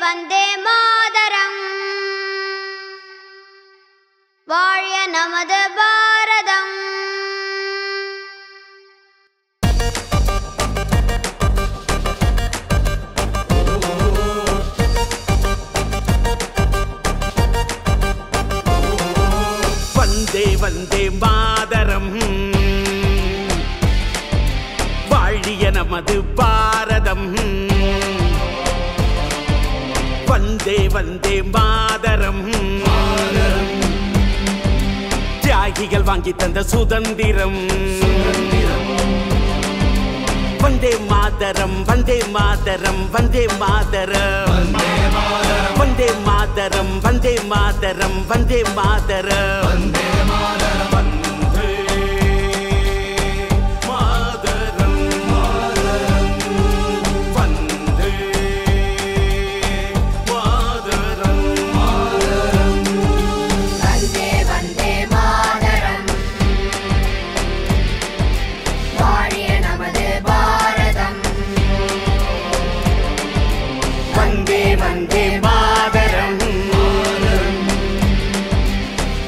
வந்தே மாதரம் வாழிய நமது பாரதம் வந்தே வந்தே மாதரம் வாழிய நமது பாரதம் வந்தே வந்தே மாதரம் தியாகிகள் வாங்கி தந்த சுதந்திரம் வந்தே மாதரம் வந்தே மாதரம் வந்தே மாதரம் வந்தே மாதரம் வந்தே மாதரம் வந்தே மாதரம் வந்தே மாதரம் வந்தே மாதரம் வந்தே வந்தே மாதரம் வாழிய நமது பாரதம் வந்தே வந்தே மாதரம்